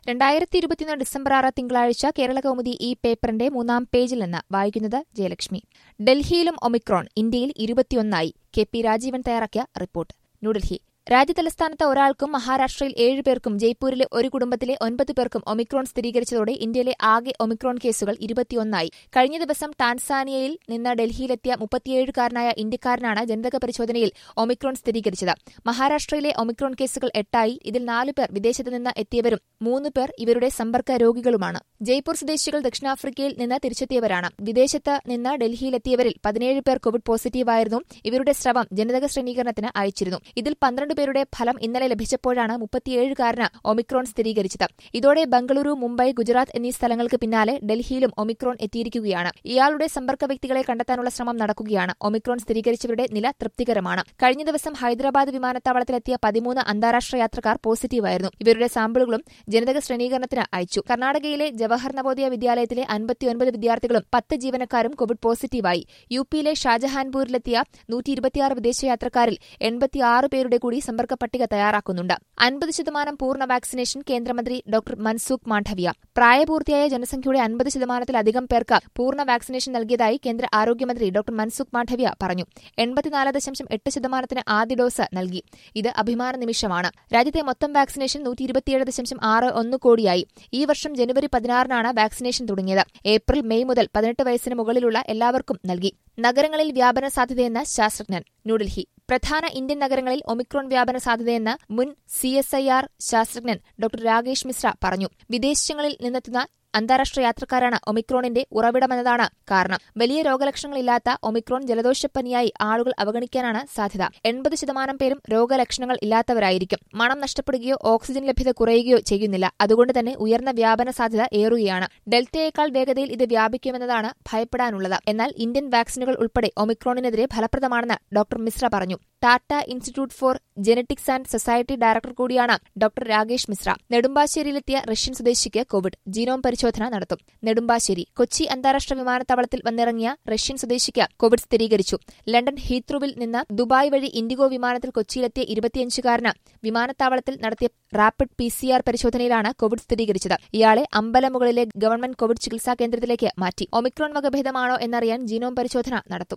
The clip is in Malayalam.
രണ്ടായിരത്തി ഇരുപത്തിയൊന്ന് ഡിസംബർ ആറ് തിങ്കളാഴ്ച കേരള കൗമുദി ഈ പേപ്പറിന്റെ മൂന്നാം പേജിൽ നിന്ന് വായിക്കുന്നത് ജയലക്ഷ്മി ഡൽഹിയിലും ഒമിക്രോൺ ഇന്ത്യയിൽ ഇരുപത്തിയൊന്നായി കെ പി രാജീവൻ തയ്യാറാക്കിയ റിപ്പോർട്ട് ന്യൂഡൽഹി രാജ്യതലസ്ഥാനത്ത് ഒരാൾക്കും മഹാരാഷ്ട്രയിൽ ഏഴുപേർക്കും ജയ്പൂരിലെ ഒരു കുടുംബത്തിലെ ഒൻപത് പേർക്കും ഒമിക്രോൺ സ്ഥിരീകരിച്ചതോടെ ഇന്ത്യയിലെ ആകെ ഒമിക്രോൺ കേസുകൾ ഇരുപത്തിയൊന്നായി കഴിഞ്ഞ ദിവസം ടാൻസാനിയയിൽ നിന്ന് ഡൽഹിയിലെത്തിയ മുപ്പത്തിയേഴുകാരനായ ഇന്ത്യക്കാരനാണ് ജനിതക പരിശോധനയിൽ ഒമിക്രോൺ സ്ഥിരീകരിച്ചത് മഹാരാഷ്ട്രയിലെ ഒമിക്രോൺ കേസുകൾ എട്ടായി ഇതിൽ നാലു പേർ വിദേശത്ത് നിന്ന് എത്തിയവരും മൂന്ന് പേർ ഇവരുടെ സമ്പർക്ക രോഗികളുമാണ് ജയ്പൂർ സ്വദേശികൾ ദക്ഷിണാഫ്രിക്കയിൽ നിന്ന് തിരിച്ചെത്തിയവരാണ് വിദേശത്ത് നിന്ന് ഡൽഹിയിലെത്തിയവരിൽ പതിനേഴ് പേർ കോവിഡ് പോസിറ്റീവായിരുന്നു ഇവരുടെ സ്രവം ജനിതക ശ്രേണീകരണത്തിന് അയച്ചിരുന്നു ഇതിൽ പന്ത്രണ്ട് പേരുടെ ഫലം ഇന്നലെ ലഭിച്ചപ്പോഴാണ് മുപ്പത്തിയേഴുകാരന് ഒമിക്രോൺ സ്ഥിരീകരിച്ചത് ഇതോടെ ബംഗളൂരു മുംബൈ ഗുജറാത്ത് എന്നീ സ്ഥലങ്ങൾക്ക് പിന്നാലെ ഡൽഹിയിലും ഒമിക്രോൺ എത്തിയിരിക്കുകയാണ് ഇയാളുടെ സമ്പർക്ക വ്യക്തികളെ കണ്ടെത്താനുള്ള ശ്രമം നടക്കുകയാണ് ഒമിക്രോൺ സ്ഥിരീകരിച്ചവരുടെ നില തൃപ്തികരമാണ് കഴിഞ്ഞ ദിവസം ഹൈദരാബാദ് വിമാനത്താവളത്തിലെത്തിയ പതിമൂന്ന് അന്താരാഷ്ട്ര യാത്രക്കാർ പോസിറ്റീവായിരുന്നു ഇവരുടെ സാമ്പിളുകളും ജനിതക ശ്രേണീകരണത്തിന് അയച്ചു കർണാടകയിലെ ജവഹർ നവോദയ വിദ്യാലയത്തിലെ അൻപത്തിയൊൻപത് വിദ്യാർത്ഥികളും പത്ത് ജീവനക്കാരും കോവിഡ് പോസിറ്റീവായി യു പിയിലെ ഷാജഹാൻപൂരിലെത്തിയ നൂറ്റി ഇരുപത്തിയാറ് വിദേശയാത്രക്കാരിൽ എൺപത്തിയാറ് പേരുടെ കൂടി സമ്പർക്ക പട്ടിക തയ്യാറാക്കുന്നുണ്ട് അൻപത് ശതമാനം പൂർണ്ണ വാക്സിനേഷൻ കേന്ദ്രമന്ത്രി ഡോക്ടർ മൻസൂഖ് മാണ്ഡവ്യ പ്രായപൂർത്തിയായ ജനസംഖ്യയുടെ അൻപത് ശതമാനത്തിലധികം പേർക്ക് പൂർണ്ണ വാക്സിനേഷൻ നൽകിയതായി കേന്ദ്ര ആരോഗ്യമന്ത്രി ഡോക്ടർ മൻസുഖ് മാണ്ഡവ്യ പറഞ്ഞു എൺപത്തിനാല് ദശാംശം എട്ട് ശതമാനത്തിന് ആദ്യ ഡോസ് നൽകി ഇത് അഭിമാന നിമിഷമാണ് രാജ്യത്തെ മൊത്തം വാക്സിനേഷൻ നൂറ്റി ഇരുപത്തിയേഴ് ദശാംശം ആറ് ഒന്ന് കോടിയായി ഈ വർഷം ജനുവരി പതിനാറിനാണ് വാക്സിനേഷൻ തുടങ്ങിയത് ഏപ്രിൽ മെയ് മുതൽ പതിനെട്ട് വയസ്സിന് മുകളിലുള്ള എല്ലാവർക്കും നൽകി നഗരങ്ങളിൽ വ്യാപന സാധ്യതയെന്ന് ശാസ്ത്രജ്ഞൻ ന്യൂഡൽഹി പ്രധാന ഇന്ത്യൻ നഗരങ്ങളിൽ ഒമിക്രോൺ വ്യാപന സാധ്യതയെന്ന് മുൻ സി എസ് ഐ ആർ ശാസ്ത്രജ്ഞൻ ഡോക്ടർ രാകേഷ് മിശ്ര പറഞ്ഞു വിദേശങ്ങളിൽ നിന്നെത്തുന്ന അന്താരാഷ്ട്ര യാത്രക്കാരാണ് ഒമിക്രോണിന്റെ ഉറവിടമെന്നതാണ് കാരണം വലിയ രോഗലക്ഷണങ്ങളില്ലാത്ത ഒമിക്രോൺ ജലദോഷപ്പനിയായി ആളുകൾ അവഗണിക്കാനാണ് സാധ്യത എൺപത് ശതമാനം പേരും രോഗലക്ഷണങ്ങൾ ഇല്ലാത്തവരായിരിക്കും മണം നഷ്ടപ്പെടുകയോ ഓക്സിജൻ ലഭ്യത കുറയുകയോ ചെയ്യുന്നില്ല അതുകൊണ്ട് തന്നെ ഉയർന്ന വ്യാപന സാധ്യത ഏറുകയാണ് ഡെൽറ്റയേക്കാൾ വേഗതയിൽ ഇത് വ്യാപിക്കുമെന്നതാണ് ഭയപ്പെടാനുള്ളത് എന്നാൽ ഇന്ത്യൻ വാക്സിനുകൾ ഉൾപ്പെടെ ഒമിക്രോണിനെതിരെ ഫലപ്രദമാണെന്ന് ഡോക്ടർ മിശ്ര പറഞ്ഞു Tata institute for genetics and society director കൂടിയാണ് ഡോക്ടർ രാകേഷ് മിശ്ര നെടുമ്പാശ്ശേരിയിലെത്തിയ റഷ്യൻ സ്വദേശിക്ക് കോവിഡ് ജീനോം പരിശോധന നടത്തും നെടുമ്പാശ്ശേരി കൊച്ചി അന്താരാഷ്ട്ര വിമാനത്താവളത്തിൽ വന്നിറങ്ങിയ റഷ്യൻ സ്വദേശിക്ക് കോവിഡ് സ്ഥിരീകരിച്ചു ലണ്ടൻ ഹീത്രൂവിൽ നിന്ന് ദുബായ് വഴി ഇൻഡിഗോ വിമാനത്തിൽ കൊച്ചിയിലെത്തിയ ഇരുപത്തിയഞ്ചുകാരന് വിമാനത്താവളത്തിൽ നടത്തിയ റാപ്പിഡ് പി സി ആർ പരിശോധനയിലാണ് കോവിഡ് സ്ഥിരീകരിച്ചത് ഇയാളെ അമ്പലമുകളിലെ ഗവൺമെന്റ് കോവിഡ് ചികിത്സാ കേന്ദ്രത്തിലേക്ക് മാറ്റി ഒമിക്രോൺ വകഭേദമാണോ എന്നറിയാൻ ജീനോം പരിശോധന നടത്തും